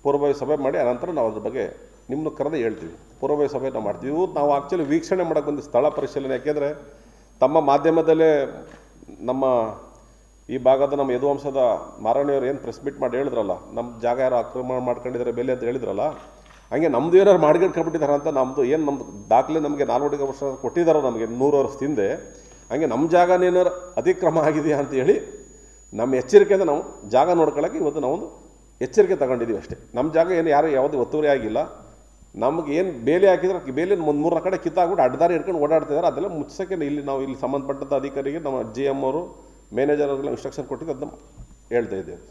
ಪೂರ್ವಭಾವಿ ಸಭೆ ಮಾಡಿ ಅನಂತರ ನಾವು ಅದ್ರ ಬಗ್ಗೆ ನಿಮ್ಮನ್ನು ಕರೆದೇ ಹೇಳ್ತೀವಿ ಪೂರ್ವಭಾವಿ ಸಭೆ ನಾವು ಮಾಡ್ತೀವಿ ಇವತ್ತು ನಾವು ಆ್ಯಕ್ಚುಲಿ ವೀಕ್ಷಣೆ ಮಾಡೋಕ್ಕೆ ಬಂದು ಸ್ಥಳ ಪರಿಶೀಲನೆ ಯಾಕೆಂದರೆ ತಮ್ಮ ಮಾಧ್ಯಮದಲ್ಲೇ ನಮ್ಮ ಈ ಭಾಗದ ನಮ್ಮ ಯದುವಂಶದ ಮಾರಣಿಯವರು ಏನು ಪ್ರೆಸ್ ಮೀಟ್ ಮಾಡಿ ಹೇಳಿದ್ರಲ್ಲ ನಮ್ಮ ಜಾಗ ಯಾರು ಆಕ್ರಮಣ ಮಾಡ್ಕೊಂಡಿದ್ದಾರೆ ಬೆಲೆ ಅಂತ ಹೇಳಿದ್ರಲ್ಲ ಹಂಗೆ ನಮ್ಮದು ಏನಾರು ಮಾಡ್ಕೊಂಡ್ಬಿಟ್ಟಿದ್ದಾರೆ ಅಂತ ನಮ್ಮದು ಏನು ನಮ್ಮದು ದಾಖಲೆ ನಮಗೆ ನಾಲ್ವಡಿಗೆ ವರ್ಷ ಕೊಟ್ಟಿದ್ದಾರೋ ನಮಗೆ ನೂರು ವರ್ಷದ ಹಿಂದೆ ಹಂಗೆ ನಮ್ಮ ಜಾಗನೇನಾರು ಅತಿಕ್ರಮ ಆಗಿದೆಯಾ ಅಂತ ಹೇಳಿ ನಮ್ಮ ಎಚ್ಚರಿಕೆಯಿಂದ ನಾವು ಜಾಗ ನೋಡ್ಕೊಳ್ಳೋಕೆ ಇವತ್ತು ನಾವು ಒಂದು ಎಚ್ಚರಿಕೆ ತಗೊಂಡಿದ್ದೀವಿ ಅಷ್ಟೇ ನಮ್ಮ ಜಾಗ ಏನು ಯಾರು ಯಾವುದೇ ಒತ್ತುವರಿ ಆಗಿಲ್ಲ ನಮಗೆ ಏನು ಬೇಲಿ ಹಾಕಿದ್ರೆ ಬೇಲಿ ಒಂದು ಮೂರರ ಕಡೆ ಕಿತ್ತಾಗ್ಬಿಟ್ಟು ಅಡ್ಡದಾರಿ ಹಿಡ್ಕೊಂಡು ಓಡಾಡ್ತಿದ್ದಾರೆ ಅದೆಲ್ಲ ಮುಚ್ಚೋಕ್ಕೆ ಇಲ್ಲಿ ನಾವು ಇಲ್ಲಿ ಸಂಬಂಧಪಟ್ಟಂಥ ಅಧಿಕಾರಿಗೆ ನಮ್ಮ ಜಿ ಎಮ್ ಅವರು ಮ್ಯಾನೇಜರ್ ಅವ್ರಿಗೆಲ್ಲ ಇನ್ಸ್ಟ್ರಕ್ಷನ್ ಕೊಟ್ಟಿದ್ದು ಅದನ್ನ ಹೇಳ್ತಾ ಇದ್ದೇವೆ